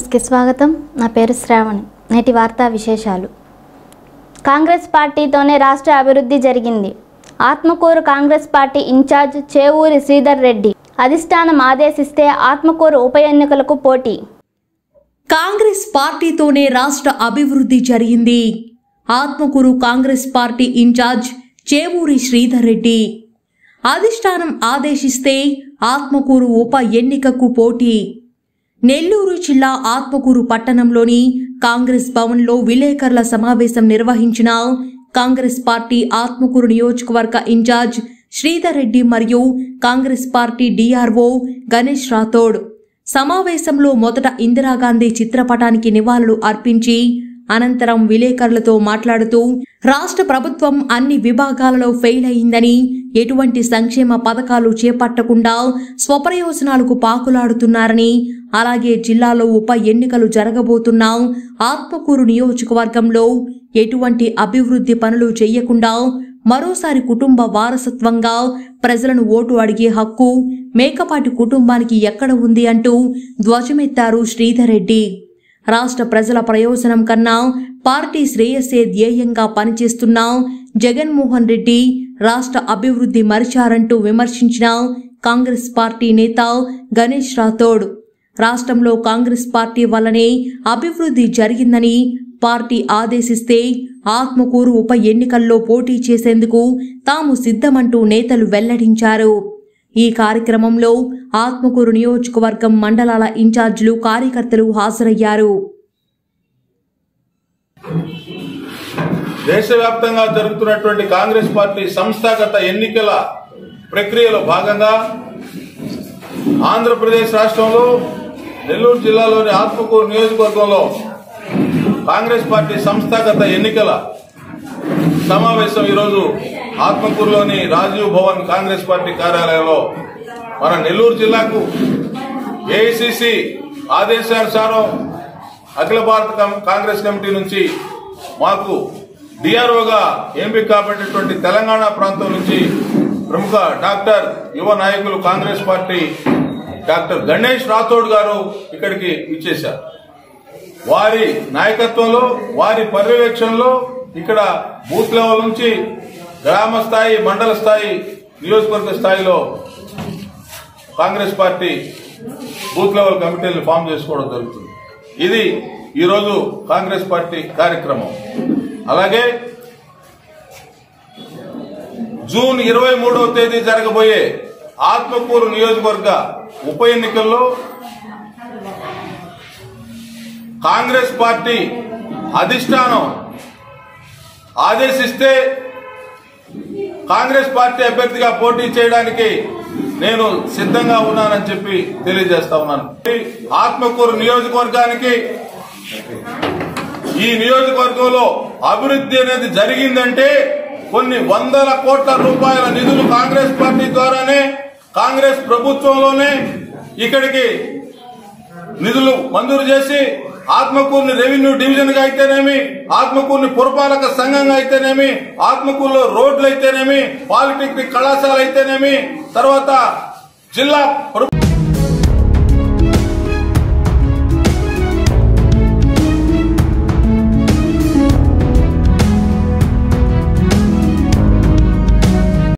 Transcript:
న్యూస్కి స్వాగతం నా పేరు శ్రావణి నేటి వార్తా విశేషాలు కాంగ్రెస్ పార్టీతోనే రాష్ట్ర అభివృద్ధి జరిగింది ఆత్మకూరు కాంగ్రెస్ పార్టీ ఇన్ఛార్జ్ చేవూరి శ్రీధర్ రెడ్డి అధిష్టానం ఆదేశిస్తే ఆత్మకూరు ఉప ఎన్నికలకు పోటీ కాంగ్రెస్ పార్టీతోనే రాష్ట్ర అభివృద్ధి జరిగింది ఆత్మకూరు కాంగ్రెస్ పార్టీ ఇన్ఛార్జ్ చేవూరి శ్రీధర్ రెడ్డి అధిష్టానం ఆదేశిస్తే ఆత్మకూరు ఉప ఎన్నికకు పోటీ నెల్లూరు జిల్లా ఆత్మకూరు పట్టణంలోని కాంగ్రెస్ భవన్లో విలేకరుల సమావేశం నిర్వహించిన కాంగ్రెస్ పార్టీ ఆత్మకూరు నియోజకవర్గ ఇన్ఛార్జ్ శ్రీధర్ రెడ్డి మరియు కాంగ్రెస్ పార్టీ డిఆర్ఓ గణేష్ రాథోడ్ సమావేశంలో మొదట ఇందిరాగాంధీ చిత్రపటానికి నివాళులు అర్పించి అనంతరం విలేకరులతో మాట్లాడుతూ రాష్ట్ర ప్రభుత్వం అన్ని విభాగాలలో ఫెయిల్ అయిందని ఎటువంటి సంక్షేమ పథకాలు చేపట్టకుండా స్వప్రయోజనాలకు పాకులాడుతున్నారని అలాగే జిల్లాలో ఉప ఎన్నికలు జరగబోతున్న ఆత్మకూరు నియోజకవర్గంలో ఎటువంటి అభివృద్ధి పనులు చేయకుండా మరోసారి కుటుంబ వారసత్వంగా ప్రజలను ఓటు అడిగే హక్కు మేకపాటి కుటుంబానికి ఎక్కడ ఉంది అంటూ ధ్వజమెత్తారు శ్రీధర్ రెడ్డి రాష్ట్ర ప్రజల ప్రయోజనం కన్నా పార్టీ శ్రేయస్సే ధ్యేయంగా పనిచేస్తున్న జగన్మోహన్ రెడ్డి రాష్ట్ర అభివృద్ధి మరిచారంటూ విమర్శించిన కాంగ్రెస్ పార్టీ నేత గణేష్ రాథోడ్ రాష్ట్రంలో కాంగ్రెస్ పార్టీ వల్లనే అభివృద్ధి జరిగిందని పార్టీ ఆదేశిస్తే ఆత్మకూరు ఉప ఎన్నికల్లో పోటీ చేసేందుకు తాము సిద్ధమంటూ నేతలు వెల్లడించారు ఈ కార్యక్రమంలో ఆత్మకూరు నియోజకవర్గం మండలాల ఇన్ఛార్జీలు కార్యకర్తలు హాజరయ్యారు దేశవ్యాప్తంగా జరుగుతున్నటువంటి కాంగ్రెస్ పార్టీ సంస్థాగత ఎన్నికల ప్రక్రియలో భాగంగా ఆంధ్రప్రదేశ్ రాష్ట్రంలో నెల్లూరు జిల్లాలోని ఆత్మకూరు నియోజకవర్గంలో కాంగ్రెస్ పార్టీ సంస్థాగత ఎన్నికల సమావేశం ఈరోజు ఆత్మకూరులోని రాజీవ్ భవన్ కాంగ్రెస్ పార్టీ కార్యాలయంలో మన నెల్లూరు జిల్లాకు ఏఐసిసి ఆదేశానుసారం అఖిల భారత కం- కాంగ్రెస్ కమిటీ నుంచి మాకు డిఆర్ఓగా ఎంపిక కాబట్టినటువంటి తెలంగాణ ప్రాంతం నుంచి ప్రముఖ డాక్టర్ యువ నాయకులు కాంగ్రెస్ పార్టీ డాక్టర్ గణేష్ రాథోడ్ గారు ఇక్కడికి ఇచ్చేశారు వారి నాయకత్వంలో వారి పర్యవేక్షణలో ఇక్కడ బూత్ లెవెల్ నుంచి గ్రామ స్థాయి మండల స్థాయి నియోజకవర్గ స్థాయిలో కాంగ్రెస్ పార్టీ బూత్ లెవెల్ కమిటీలను ఫామ్ చేసుకోవడం జరుగుతుంది ఇది ఈరోజు కాంగ్రెస్ పార్టీ కార్యక్రమం అలాగే జూన్ ఇరవై మూడవ తేదీ జరగబోయే ఆత్మకూరు నియోజకవర్గ ఉప ఎన్నికల్లో కాంగ్రెస్ పార్టీ అధిష్టానం ఆదేశిస్తే కాంగ్రెస్ పార్టీ అభ్యర్థిగా పోటీ చేయడానికి నేను సిద్ధంగా ఉన్నానని చెప్పి తెలియజేస్తా ఉన్నాను ఆత్మకూరు నియోజకవర్గానికి ఈ నియోజకవర్గంలో అభివృద్ధి అనేది జరిగిందంటే కొన్ని వందల కోట్ల రూపాయల నిధులు కాంగ్రెస్ పార్టీ ద్వారానే కాంగ్రెస్ ప్రభుత్వంలోనే ఇక్కడికి నిధులు మంజూరు చేసి ఆత్మకూరుని రెవెన్యూ డివిజన్ గా అయితేనేమి ఆత్మకూరుని పురపాలక సంఘంగా అయితేనేమి ఆత్మకూరులో రోడ్లు అయితేనేమి పాలిటెక్నిక్ కళాశాల అయితేనేమి తర్వాత జిల్లా పుర-